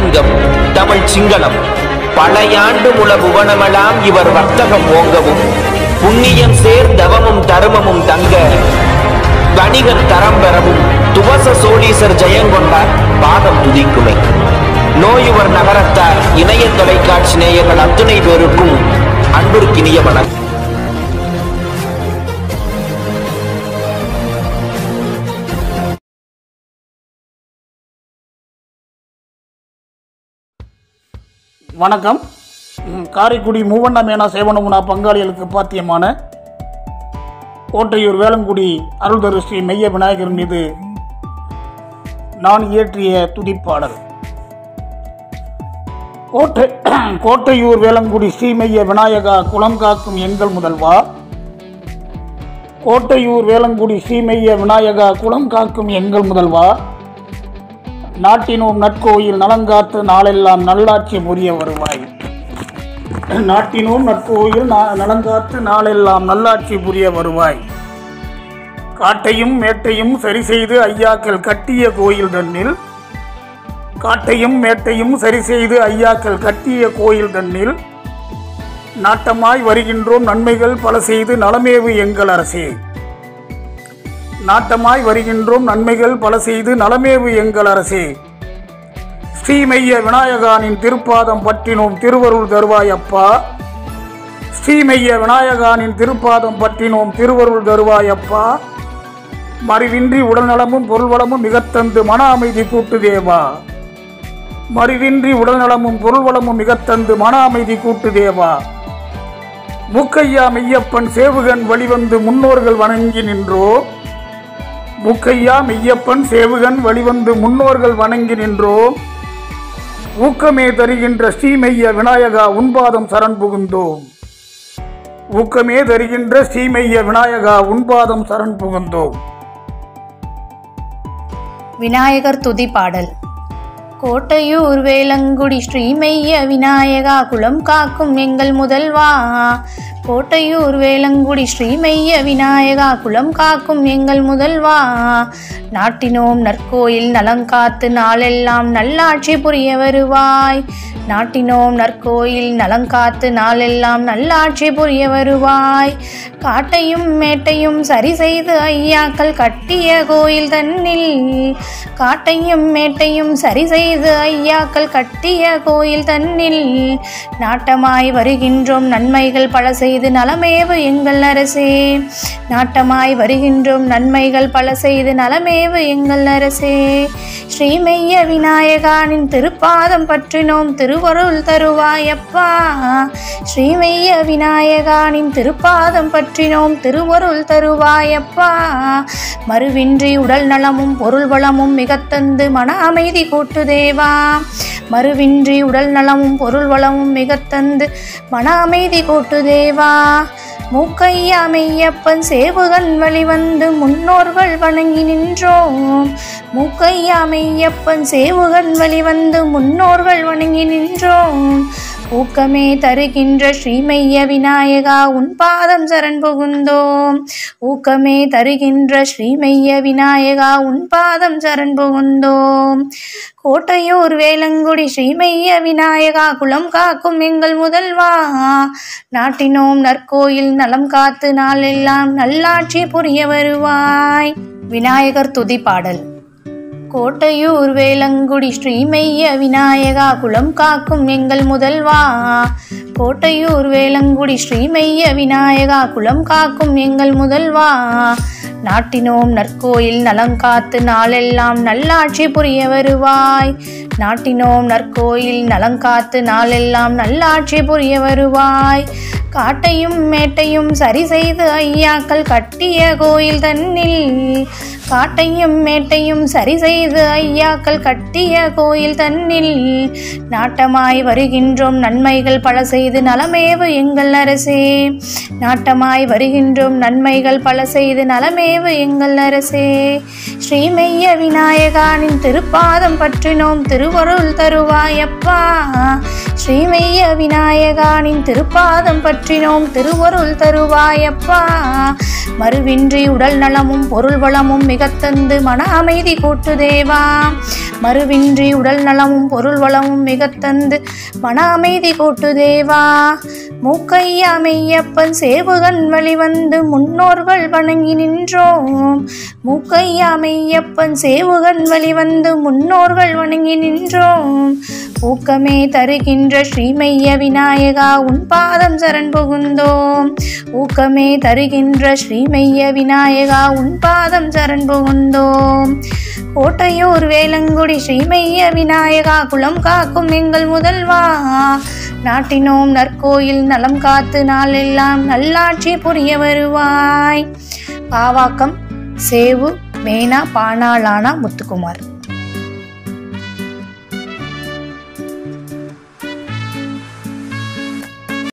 கலிங்கம் தமிழ் சிங்களம் பழையாண்டு முல புவனமெல்லாம் இவர் வர்த்தகம் ஓங்கவும் புண்ணியம் சேர் தவமும் தருமமும் தங்க வணிகர் தரம் பெறவும் துவச சோழீசர் ஜெயங்கொண்டார் பாதம் துதிக்குமே நோயுவர் நகரத்தார் இணைய தொலைக்காட்சி நேயர்கள் அத்துணை பேருக்கும் அன்பிற்கினிய வணக்கம் வணக்கம் ம், காரைக்குடி மூவண்ண மேனா சேவனமுனா பங்காளிகளுக்கு பாத்தியமான கோட்டையூர் வேளங்குடி அருள்தரு ஸ்ரீ மெய்ய விநாயகர் மீது நான் இயற்றிய துதிப்பாடல் கோட்டை கோட்டையூர் வேளங்குடி ஸ்ரீ மெய்ய விநாயகா குலம் காக்கும் எங்கள் முதல்வா கோட்டையூர் வேளங்குடி ஸ்ரீ மெய்ய விநாயகா குலம் காக்கும் எங்கள் முதல்வா நாட்டினோம் நட்கோயில் நலங்காத்து நாளெல்லாம் நல்லாட்சி புரிய வருவாய் நாட்டினோம் நட்கோயில் நா- நலங்காத்து நாளெல்லாம் நல்லாட்சி புரிய வருவாய் காட்டையும் மேட்டையும் சரி செய்து ஐயாக்கள் கட்டிய கோயில் தன்னில் காட்டையும் மேட்டையும் சரி செய்து ஐயாக்கள் கட்டிய கோயில் தன்னில் நாட்டமாய் வருகின்றோம் நன்மைகள் பல செய்து நலமேவு எங்கள் அரசே நாட்டமாய் வருகின்றோம் நன்மைகள் பல செய்து நலமேவு எங்கள் அரசே ஸ்ரீமைய விநாயகானின் திருப்பாதம் பற்றினோம் திருவருள் தருவாய் அப்பா ஸ்ரீமைய விநாயகானின் திருப்பாதம் பற்றினோம் திருவருள் தருவாய் அப்பா மறிவின்றி உடல்நலமும் பொருள்வளமும் மிகத்தந்து மன அமைதி கூட்டு தேவா மறிவின்றி உடல்நலமும் பொருள்வளமும் மிகத்தந்து மன அமைதி கூட்டு தேவா முக்கையா மெய்யப்பன் சேவுகன் வழிவந்து முன்னோர்கள் வணங்கி நின்றோ முக்கையா மெய்யப்பன் சேவுகன் வழிவந்து முன்னோர்கள் வணங்கி நின்றோம் ஊக்கமே தருகின்ற ஸ்ரீமைய விநாயகா உன்பாதம் சரண் புகுந்தோம் ஊக்கமே தருகின்ற ஸ்ரீமைய விநாயகா உன்பாதம் சரண் புகுந்தோம் விநாயகர் துதி பாடல் கோட்டையூர் வேலங்குடி ஸ்ரீமெய்ய விநாயகா குலம் காக்கும் எங்கள் முதல்வா கோட்டையூர் வேலங்குடி ஸ்ரீமெய்ய விநாயகா குலம் காக்கும் எங்கள் முதல்வா நாட்டினோம் நற்கோயில் நலங்காத்து நாளெல்லாம் நல்லாட்சி புரிய வருவாய் நாட்டினோம் நற்கோயில் நலங்காத்து நாளெல்லாம் நல்லாட்சி புரிய வருவாய் காட்டையும் மேட்டையும் சரி செய்து ஐயாக்கள் கட்டிய கோயில் தன்னில் காட்டையும் மேட்டையும் சரி செய்து ஐயாக்கள் கட்டிய கோயில் தன்னில் நாட்டமாய் வருகின்றோம் நன்மைகள் பல செய்து நலமேவு எங்கள் அரசே நாட்டமாய் வருகின்றோம் நன்மைகள் பல செய்து நலமேவு எங்கள் அரசே ஸ்ரீமெய்ய விநாயகானின் திருப்பாதம் பற்றினோம் திருவருள் தருவாயப்பா ஸ்ரீமெய்ய விநாயகானின் திருப்பாதம் பற்றினோம் திருவருள் தருவாயப்பா மறுவின்றி உடல் நலமும் பொருள் வளமும் மிகத்தந்து மன அமைதி கூட்டு தேவா மறுவின்றி உடல் நலமும் பொருள் வளமும் மிகத்தந்து மன அமைதி கூட்டு தேவா மூக்கையா மெய்யப்பன் சேவுகன் வழிவந்து முன்னோர்கள் வணங்கி நின்றோம் மூக்கையா மெய்யப்பன் சேவுகன் வழிவந்து முன்னோர்கள் வணங்கி நின்றோம் ஊக்கமே தருகின்ற ஸ்ரீமைய விநாயகா உன் பாதம் சரண் புகுந்தோம் ஊக்கமே தருகின்ற ஸ்ரீமைய விநாயகா உன் பாதம் சரண் புகுந்தோம் கோட்டையூர் வேலங்குடி ஸ்ரீமைய விநாயகா குலம் காக்கும் எங்கள் முதல்வா நாட்டினோம் நற்கோயில் நலம் காத்து நாளெல்லாம் நல்லாட்சி புரிய வருவாய் விநாயகர் துதி பாடல் கோட்டையூர் வேலங்குடி ஸ்ரீமெய்ய விநாயகா குலம் காக்கும் எங்கள் முதல்வா கோட்டையூர் வேலங்குடி ஸ்ரீமெய்ய விநாயகா குலம் காக்கும் எங்கள் முதல்வா நாட்டினோம் நற்கோயில் நலங்காத்து நாளெல்லாம் நல்லாட்சி புரிய வருவாய் நாட்டினோம் நற்கோயில் நலங்காத்து நாளெல்லாம் நல்லாட்சி புரிய வருவாய் காட்டையும் மேட்டையும் சரி செய்து ஐயாக்கள் கட்டிய கோயில் தன்னில் காட்டையும் மேட்டையும் சரி செய்து ஐயாக்கள் கட்டிய கோயில் தன்னில் நாட்டமாய் வருகின்றோம் நன்மைகள் பல செய்து நலமேவு எங்கள் அரசே நாட்டமாய் வருகின்றோம் நன்மைகள் பல செய்து நலமேவு மேவு எங்கள் அரசே ஸ்ரீமெய்ய விநாயகானின் திருப்பாதம் பற்றினோம் திருவருள் தருவாயப்பா ஸ்ரீமெய்ய விநாயகானின் திருப்பாதம் பற்றினோம் திருவருள் தருவாயப்பா மறுவின்றி உடல் நலமும் பொருள் வளமும் மிகத்தந்து மன அமைதி கூட்டு தேவா மறுவின்றி உடல் நலமும் பொருள் வளமும் மிகத்தந்து மன அமைதி கூட்டு தேவா மூக்கையா மெய்யப்பன் சேவுகன் வழிவந்து முன்னோர்கள் வணங்கி நின்றோம் மூக்கையா மெய்யப்பன் சேவுகன் வழிவந்து முன்னோர்கள் வணங்கி நின்றோம் ஊக்கமே தருகின்ற ஸ்ரீமைய விநாயகா உன் பாதம் சரண் புகுந்தோம் ஊக்கமே தருகின்ற ஸ்ரீமைய விநாயகா உன் பாதம் சரண் புகுந்தோம் கோட்டையூர் வேலங்குடி ஸ்ரீமைய விநாயகா குலம் காக்கும் எங்கள் முதல்வா நாட்டினோம் நற்கோயில் நலம் காத்து நாளெல்லாம் நல்லாட்சி புரிய வருவாய் பாவாக்கம் சேவு மேனா பானாளானா முத்துக்குமார்